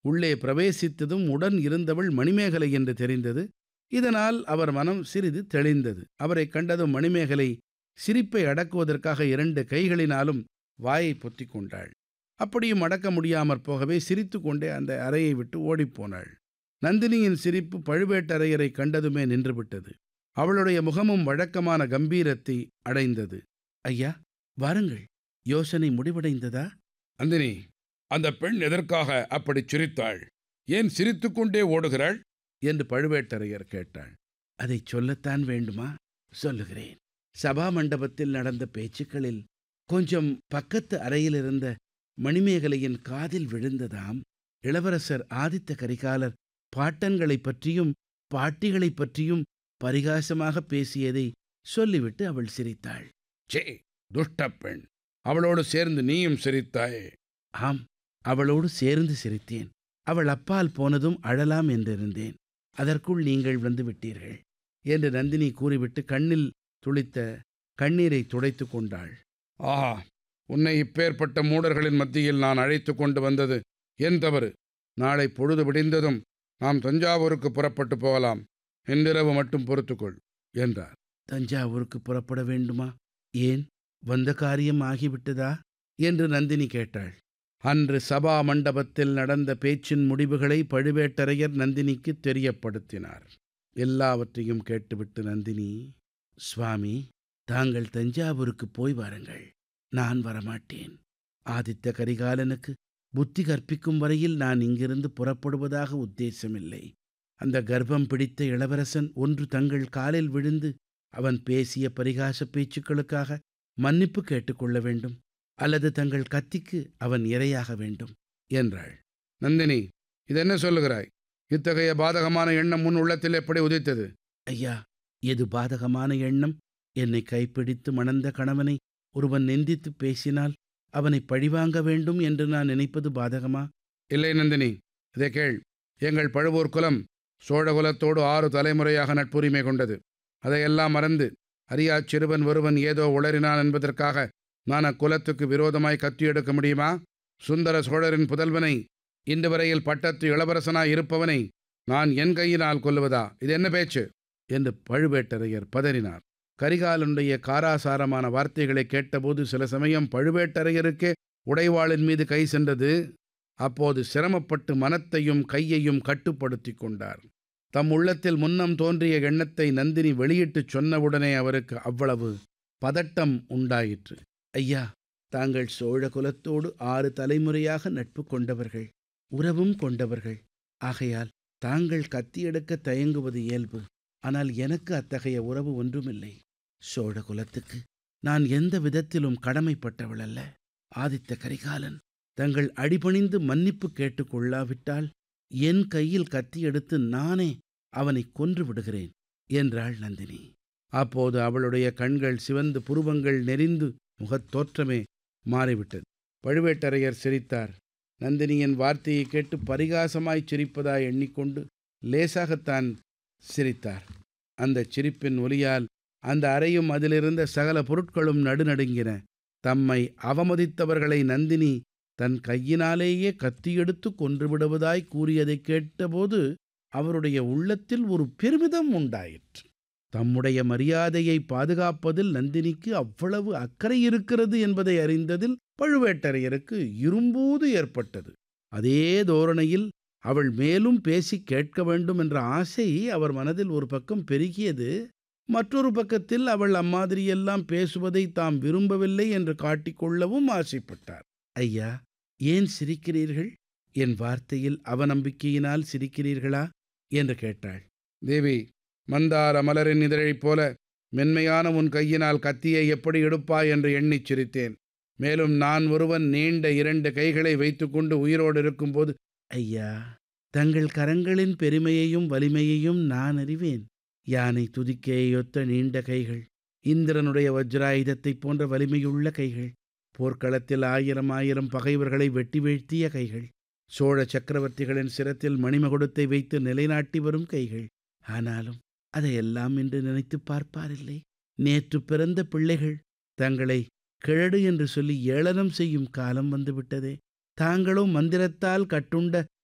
உள்ளே பிரவேசித்ததும் உடன் இருந்தவள் மணிமேகலை என்று தெரிந்தது இதனால் அவர் மனம் சிறிது தெளிந்தது அவரைக் கண்டதும் மணிமேகலை சிரிப்பை அடக்குவதற்காக இரண்டு கைகளினாலும் வாயை பொத்திக் கொண்டாள் அப்படியும் அடக்க முடியாமற் போகவே சிரித்து கொண்டே அந்த அறையை விட்டு ஓடிப்போனாள் நந்தினியின் சிரிப்பு பழுவேட்டரையரை கண்டதுமே நின்றுவிட்டது அவளுடைய முகமும் வழக்கமான கம்பீரத்தை அடைந்தது ஐயா வாருங்கள் யோசனை முடிவடைந்ததா நந்தினி அந்த பெண் எதற்காக அப்படி சிரித்தாள் ஏன் சிரித்துக்கொண்டே ஓடுகிறாள் என்று பழுவேட்டரையர் கேட்டாள் அதைச் சொல்லத்தான் வேண்டுமா சொல்லுகிறேன் சபா மண்டபத்தில் நடந்த பேச்சுக்களில் கொஞ்சம் பக்கத்து அறையில் இருந்த மணிமேகலையின் காதில் விழுந்ததாம் இளவரசர் ஆதித்த கரிகாலர் பாட்டன்களைப் பற்றியும் பாட்டிகளைப் பற்றியும் பரிகாசமாக பேசியதை சொல்லிவிட்டு அவள் சிரித்தாள் சே துஷ்ட பெண் அவளோடு சேர்ந்து நீயும் சிரித்தாயே ஆம் அவளோடு சேர்ந்து சிரித்தேன் அவள் அப்பால் போனதும் அழலாம் என்றிருந்தேன் அதற்குள் நீங்கள் வந்து விட்டீர்கள் என்று நந்தினி கூறிவிட்டு கண்ணில் துளித்த கண்ணீரை துடைத்து கொண்டாள் ஆஹா உன்னை இப்பேற்பட்ட மூடர்களின் மத்தியில் நான் அழைத்து கொண்டு வந்தது என் தவறு நாளை பொழுது விடிந்ததும் நாம் தஞ்சாவூருக்கு புறப்பட்டு போகலாம் இன்றிரவு மட்டும் பொறுத்துக்கொள் என்றார் தஞ்சாவூருக்கு புறப்பட வேண்டுமா ஏன் வந்த காரியம் ஆகிவிட்டதா என்று நந்தினி கேட்டாள் அன்று சபா மண்டபத்தில் நடந்த பேச்சின் முடிவுகளை பழுவேட்டரையர் நந்தினிக்கு தெரியப்படுத்தினார் எல்லாவற்றையும் கேட்டுவிட்டு நந்தினி சுவாமி தாங்கள் தஞ்சாவூருக்கு போய் வாருங்கள் நான் வரமாட்டேன் ஆதித்த கரிகாலனுக்கு புத்தி கற்பிக்கும் வரையில் நான் இங்கிருந்து புறப்படுவதாக உத்தேசமில்லை அந்த கர்ப்பம் பிடித்த இளவரசன் ஒன்று தங்கள் காலில் விழுந்து அவன் பேசிய பரிகாச பேச்சுக்களுக்காக மன்னிப்பு கேட்டுக்கொள்ள வேண்டும் அல்லது தங்கள் கத்திக்கு அவன் இரையாக வேண்டும் என்றாள் நந்தினி இது என்ன சொல்லுகிறாய் இத்தகைய பாதகமான எண்ணம் முன் உள்ளத்தில் எப்படி உதித்தது ஐயா எது பாதகமான எண்ணம் என்னை கைப்பிடித்து மணந்த கணவனை ஒருவன் நிந்தித்து பேசினால் அவனை பழிவாங்க வேண்டும் என்று நான் நினைப்பது பாதகமா இல்லை நந்தினி இதை கேள் எங்கள் பழுவூர் குலம் சோழகுலத்தோடு ஆறு தலைமுறையாக நட்புரிமை கொண்டது அதையெல்லாம் மறந்து அறியாச் சிறுவன் ஒருவன் ஏதோ உளறினான் என்பதற்காக நான் அக்குலத்துக்கு விரோதமாய் கத்தி எடுக்க முடியுமா சுந்தர சோழரின் புதல்வனை இன்று வரையில் பட்டத்து இளவரசனாய் இருப்பவனை நான் என் கையினால் கொல்லுவதா இது என்ன பேச்சு என்று பழுவேட்டரையர் பதறினார் கரிகாலனுடைய காராசாரமான வார்த்தைகளை கேட்டபோது சில சமயம் பழுவேட்டரையருக்கே உடைவாளின் மீது கை சென்றது அப்போது சிரமப்பட்டு மனத்தையும் கையையும் கட்டுப்படுத்தி கொண்டார் தம் உள்ளத்தில் முன்னம் தோன்றிய எண்ணத்தை நந்தினி வெளியிட்டுச் சொன்னவுடனே அவருக்கு அவ்வளவு பதட்டம் உண்டாயிற்று ஐயா தாங்கள் சோழ குலத்தோடு ஆறு தலைமுறையாக நட்பு கொண்டவர்கள் உறவும் கொண்டவர்கள் ஆகையால் தாங்கள் கத்தி எடுக்க தயங்குவது இயல்பு ஆனால் எனக்கு அத்தகைய உறவு ஒன்றுமில்லை சோழ குலத்துக்கு நான் எந்த விதத்திலும் கடமைப்பட்டவள் அல்ல ஆதித்த கரிகாலன் தங்கள் அடிபணிந்து மன்னிப்பு கேட்டுக்கொள்ளாவிட்டால் என் கையில் கத்தி எடுத்து நானே அவனை கொன்று விடுகிறேன் என்றாள் நந்தினி அப்போது அவளுடைய கண்கள் சிவந்து புருவங்கள் நெறிந்து முகத்தோற்றமே மாறிவிட்டது பழுவேட்டரையர் சிரித்தார் நந்தினியின் வார்த்தையை கேட்டு பரிகாசமாய் சிரிப்பதாய் எண்ணிக்கொண்டு லேசாகத்தான் சிரித்தார் அந்தச் சிரிப்பின் ஒலியால் அந்த அறையும் அதிலிருந்த சகல பொருட்களும் நடுநடுங்கின தம்மை அவமதித்தவர்களை நந்தினி தன் கையினாலேயே கத்தியெடுத்து கொன்றுவிடுவதாய் கூறியதைக் கேட்டபோது அவருடைய உள்ளத்தில் ஒரு பெருமிதம் உண்டாயிற்று தம்முடைய மரியாதையை பாதுகாப்பதில் நந்தினிக்கு அவ்வளவு அக்கறை இருக்கிறது என்பதை அறிந்ததில் பழுவேட்டரையருக்கு இரும்பூது ஏற்பட்டது அதே தோரணையில் அவள் மேலும் பேசி கேட்க வேண்டும் என்ற ஆசை அவர் மனதில் ஒரு பக்கம் பெருகியது மற்றொரு பக்கத்தில் அவள் அம்மாதிரியெல்லாம் பேசுவதை தாம் விரும்பவில்லை என்று காட்டிக்கொள்ளவும் ஆசைப்பட்டார் ஐயா ஏன் சிரிக்கிறீர்கள் என் வார்த்தையில் அவநம்பிக்கையினால் சிரிக்கிறீர்களா என்று கேட்டாள் தேவி மந்தார மலரின் இதழைப் போல மென்மையான உன் கையினால் கத்தியை எப்படி எடுப்பாய் என்று எண்ணிச் சிரித்தேன் மேலும் நான் ஒருவன் நீண்ட இரண்டு கைகளை வைத்துக்கொண்டு உயிரோடு இருக்கும்போது ஐயா தங்கள் கரங்களின் பெருமையையும் வலிமையையும் நான் அறிவேன் யானை துதிக்கையொத்த நீண்ட கைகள் இந்திரனுடைய வஜ்ராயுதத்தைப் போன்ற வலிமையுள்ள கைகள் போர்க்களத்தில் ஆயிரம் ஆயிரம் பகைவர்களை வெட்டி வீழ்த்திய கைகள் சோழ சக்கரவர்த்திகளின் சிரத்தில் மணிமகுடத்தை வைத்து நிலைநாட்டி வரும் கைகள் ஆனாலும் அதையெல்லாம் இன்று நினைத்து பார்ப்பாரில்லை நேற்று பிறந்த பிள்ளைகள் தங்களை கிழடு என்று சொல்லி ஏளனம் செய்யும் காலம் வந்துவிட்டதே தாங்களும் மந்திரத்தால் கட்டுண்ட